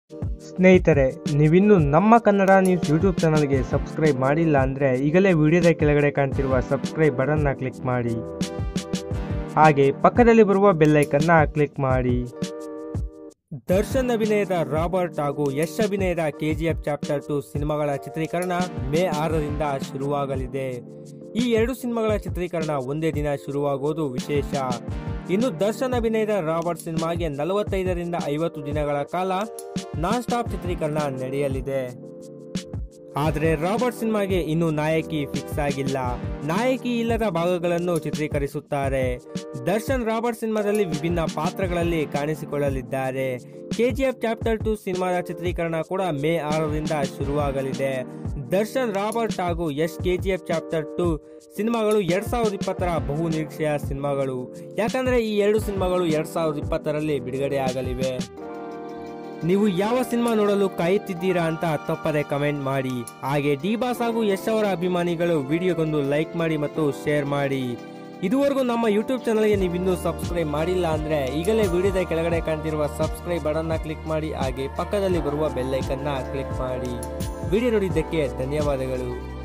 ಸ್ನೇಹಿತರೆ ನೀವಿನ್ನೂ ನಮ್ಮ ಕನ್ನಡ ನ್ಯೂಸ್ ಯೂಟ್ಯೂಬ್ ಚಾನಲ್ಗೆ ಸಬ್ಸ್ಕ್ರೈಬ್ ಮಾಡಿಲ್ಲ ಅಂದರೆ ಈಗಲೇ ವಿಡಿಯೋದ ಕೆಳಗಡೆ ಕಾಣ್ತಿರುವ ಸಬ್ಸ್ಕ್ರೈಬ್ ಬಟನ್ನ ಕ್ಲಿಕ್ ಮಾಡಿ ಹಾಗೆ ಪಕ್ಕದಲ್ಲಿ ಬರುವ ಬೆಲ್ಲೈಕನ್ನ ಕ್ಲಿಕ್ ಮಾಡಿ ದರ್ಶನ್ ಅಭಿನಯದ ರಾಬರ್ಟ್ ಹಾಗೂ ಯಶ್ ಅಭಿನಯದ ಕೆಜಿಎಫ್ ಚಾಪ್ಟರ್ ಟು ಸಿನಿಮಾಗಳ ಚಿತ್ರೀಕರಣ ಮೇ ಆರರಿಂದ ಶುರುವಾಗಲಿದೆ ಈ ಎರಡು ಸಿನಿಮಾಗಳ ಚಿತ್ರೀಕರಣ ಒಂದೇ ದಿನ ಶುರುವಾಗುವುದು ವಿಶೇಷ ಇನ್ನು ದರ್ಶನ್ ಅಭಿನಯದ ರಾಬರ್ಟ್ ಸಿನಿಮಾಗೆ ನಲವತ್ತೈದರಿಂದ ಐವತ್ತು ದಿನಗಳ ಕಾಲ ನಾನ್ ಸ್ಟಾಪ್ ಚಿತ್ರೀಕರಣ ನಡೆಯಲಿದೆ ಆದರೆ ರಾಬರ್ಟ್ ಸಿನಿಮಾಗೆ ಇನ್ನು ನಾಯಕಿ ಫಿಕ್ಸ್ ಆಗಿಲ್ಲ ನಾಯಕಿ ಇಲ್ಲದ ಭಾಗಗಳನ್ನು ಚಿತ್ರೀಕರಿಸುತ್ತಾರೆ ದರ್ಶನ್ ರಾಬರ್ಟ್ ಸಿನಿಮಾದಲ್ಲಿ ವಿಭಿನ್ನ ಪಾತ್ರಗಳಲ್ಲಿ ಕಾಣಿಸಿಕೊಳ್ಳಲಿದ್ದಾರೆ ಕೆಜಿಎಫ್ ಚಾಪ್ಟರ್ ಟು ಸಿನಿಮಾದ ಚಿತ್ರೀಕರಣ ಕೂಡ ಮೇ ಆರರಿಂದ ಶುರುವಾಗಲಿದೆ ದರ್ಶನ್ ರಾಬರ್ಟ್ ಹಾಗೂ ಯಶ್ ಕೆಜಿಎಫ್ ಚಾಪ್ಟರ್ ಟು ಸಿನಿಮಾಗಳು ಎರಡ್ ಸಾವಿರದ ಇಪ್ಪತ್ತರ ಬಹು ನಿರೀಕ್ಷೆಯ ಸಿನಿಮಾಗಳು ಯಾಕಂದ್ರೆ ಈ ಎರಡು ಸಿನಿಮಾಗಳು ಎರಡ್ ಸಾವಿರದ ಇಪ್ಪತ್ತರಲ್ಲಿ ಬಿಡುಗಡೆ ಆಗಲಿವೆ ನೀವು ಯಾವ ಸಿನಿಮಾ ನೋಡಲು ಕಾಯುತ್ತಿದ್ದೀರಾ ಅಂತ ತಪ್ಪದೆ ಕಮೆಂಟ್ ಮಾಡಿ ಹಾಗೆ ಡಿ ಬಾಸ್ ಹಾಗೂ ಯಶ್ ಅವರ ಅಭಿಮಾನಿಗಳು ವಿಡಿಯೋಗೊಂದು ಲೈಕ್ ಮಾಡಿ ಮತ್ತು ಶೇರ್ ಮಾಡಿ ಇದುವರೆಗೂ ನಮ್ಮ ಯೂಟ್ಯೂಬ್ ಚಾನಲ್ಗೆ ನೀವು ಇನ್ನೂ ಸಬ್ಸ್ಕ್ರೈಬ್ ಮಾಡಿಲ್ಲ ಅಂದ್ರೆ ಈಗಲೇ ವಿಡಿಯೋದ ಕೆಳಗಡೆ ಕಾಣ್ತಿರುವ ಸಬ್ಸ್ಕ್ರೈಬ್ ಬಟನ್ನ ಕ್ಲಿಕ್ ಮಾಡಿ ಹಾಗೆ ಪಕ್ಕದಲ್ಲಿ ಬರುವ ಬೆಲ್ಲೈಕನ್ನ ಕ್ಲಿಕ್ ಮಾಡಿ ವಿಡಿಯೋ ನೋಡಿದ್ದಕ್ಕೆ ಧನ್ಯವಾದಗಳು